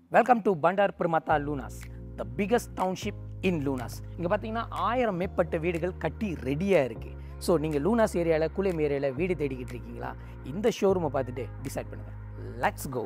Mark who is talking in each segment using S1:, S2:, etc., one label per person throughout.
S1: welcome to பண்டார் பிரமத்தா Lunas the biggest township in Lunas இங்கே பார்த்தீங்கன்னா ஆயிரம் மேற்பட்ட வீடுகள் கட்டி ரெடியாக இருக்குது ஸோ நீங்கள் லூனாஸ் ஏரியாவில் குளம் ஏரியாவில் வீடு தேடிக்கிட்டு இருக்கீங்களா இந்த ஷோரூமை பார்த்துட்டு டிசைட் பண்ணுங்கள் லெட்ஸ் கோ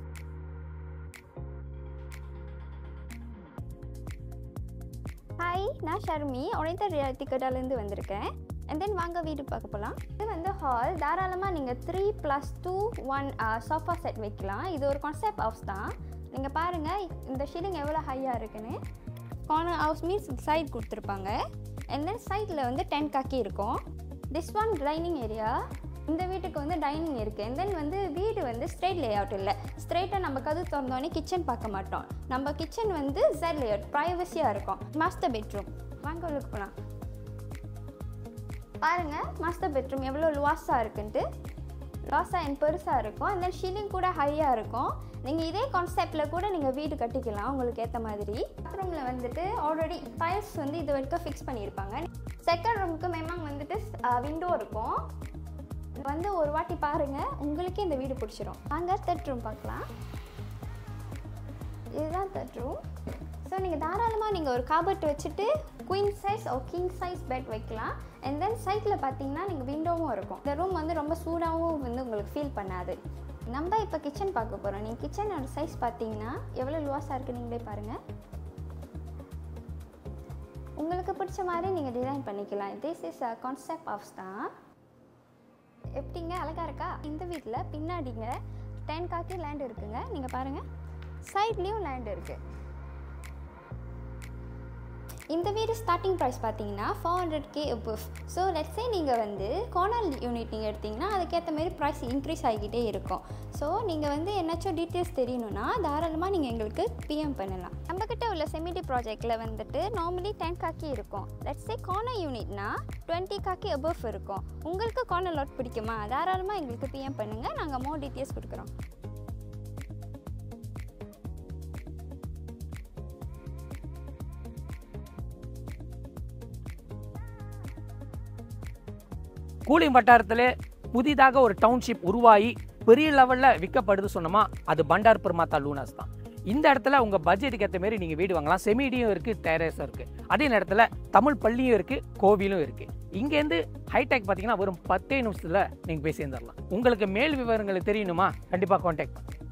S2: ஹாய் நான் ஷர்மி ஒனைத்த ரியாலிட்டி கடாலேருந்து வந்திருக்கேன் அண்ட் தென் வாங்க வீடு பார்க்க போகலாம் இது வந்து ஹால் தாராளமாக நீங்கள் three plus two one sofa set வைக்கலாம் இது ஒரு கான்செப்ட் ஹவுஸ் தான் நீங்கள் பாருங்கள் இந்த ஷீலிங் எவ்வளோ ஹையாக இருக்குன்னு கார்னர் ஹவுஸ் மீன்ஸ் சைட் கொடுத்துருப்பாங்க அண்ட் தென் சைடில் வந்து டென் காக்கி இருக்கும் திஸ் ஒன் டைனிங் ஏரியா இந்த வீட்டுக்கு வந்து டைனிங் இருக்குது and தென் வந்து வீடு வந்து ஸ்ட்ரெயிட் லே அவுட் இல்லை ஸ்ட்ரெயிட்டாக நம்ம கதவு திறந்தோடனே கிச்சன் பார்க்க மாட்டோம் நம்ம கிச்சன் வந்து ஜெட் லே அவுட் ப்ரைவசியாக இருக்கும் மாஸ்டர் பெட்ரூம் வாங்க உள்ளுக்கு போகலாம் பாருங்கள் மாஸ்டர் பெட்ரூம் எவ்வளோ லுவாஸாக இருக்குன்ட்டு லாஸாக அண்ட் பெருசாக இருக்கும் and then ஷீலிங் கூட ஹையாக இருக்கும் நீங்கள் இதே கான்செப்டில் கூட நீங்கள் வீடு கட்டிக்கலாம் உங்களுக்கு ஏற்ற மாதிரி பாத்ரூமில் வந்துட்டு ஆல்ரெடி டைல்ஸ் வந்து இது வரைக்கும் ஃபிக்ஸ் பண்ணியிருப்பாங்க செகண்ட் ரூமுக்கு மேமாங் வந்துட்டு விண்டோ இருக்கும் வந்து ஒரு வாட்டி பாருங்கள் உங்களுக்கே இந்த வீடு பிடிச்சிரும் வாங்க தேர்ட் ரூம் பார்க்கலாம் இதுதான் தேர்ட் ரூம் ஸோ நீங்கள் தாராளமாக நீங்கள் ஒரு காபர்ட் வச்சுட்டு queen size or king size bed வைக்கலாம் அண்ட் தென் சைட்டில் பார்த்தீங்கன்னா நீங்கள் விண்டோவும் இருக்கும் இந்த ரூம் வந்து ரொம்ப சூடாகவும் வந்து உங்களுக்கு ஃபீல் பண்ணாது நம்ம இப்போ கிச்சன் பார்க்க போகிறோம் நீங்கள் கிச்சனோட சைஸ் பார்த்தீங்கன்னா எவ்வளோ லுவாஸாக இருக்குது நீங்களே பாருங்கள் உங்களுக்கு பிடிச்ச மாதிரி நீங்கள் டிசைன் பண்ணிக்கலாம் திஸ் இஸ் அ கான்செப்ட் ஆஃப்ஸ் தான் எப்படிங்க அழகாக இருக்கா இந்த வீட்டில் பின்னாடிங்க டென் காக்கி லேண்ட் இருக்குங்க நீங்கள் பாருங்கள் சைட்லேயும் லேண்ட் இருக்குது இந்த வீடு ஸ்டார்டிங் ப்ரைஸ் பார்த்தீங்கன்னா four hundred K above so let's say நீங்கள் வந்து கோர்னர் யூனிட் நீங்கள் எடுத்தீங்கன்னா அதுக்கேற்ற மாதிரி ப்ரைஸ் இன்க்ரீஸ் ஆகிக்கிட்டே இருக்கும் ஸோ நீங்கள் வந்து என்னாச்சும் டீட்டெயில்ஸ் தெரியணும்னா தாராளமாக நீங்கள் எங்களுக்கு பிஎம் பண்ணலாம் நம்மக்கிட்ட உள்ள செமிடி ப்ராஜெக்டில் வந்துட்டு நார்மலி டென் காக்கி இருக்கும் லெட்ஸே கார்னர் யூனிட்னா டுவெண்ட்டி காக்கி above இருக்கும் உங்களுக்கு கார்னர் லாட் பிடிக்குமா தாராளமாக எங்களுக்கு பிஎம் பண்ணுங்கள் நாங்கள் மோர் டீட்டெயில்ஸ் கொடுக்குறோம்
S1: கூலிங் வட்டாரத்தில் புதிதாக ஒரு டவுன்ஷிப் உருவாகி பெரிய லெவலில் விற்கப்படுது சொன்னோமா அது பண்டார் பிரமாத்தா லூனாஸ் தான் இந்த இடத்துல உங்கள் பட்ஜெட்டுக்கு ஏற்ற மாதிரி நீங்கள் வீடு வாங்கலாம் செமிடியும் இருக்குது டெரஸும் இருக்குது அதே நேரத்தில் தமிழ் பள்ளியும் இருக்குது கோவிலும் இருக்குது இங்கேருந்து ஹைடெக் பார்த்தீங்கன்னா வெறும் பத்தே நிமிஷத்தில் நீங்கள் போய் சேர்ந்துடலாம் உங்களுக்கு மேல் விவரங்கள் தெரியணுமா கண்டிப்பாக காண்டாக்ட் பண்ணுங்க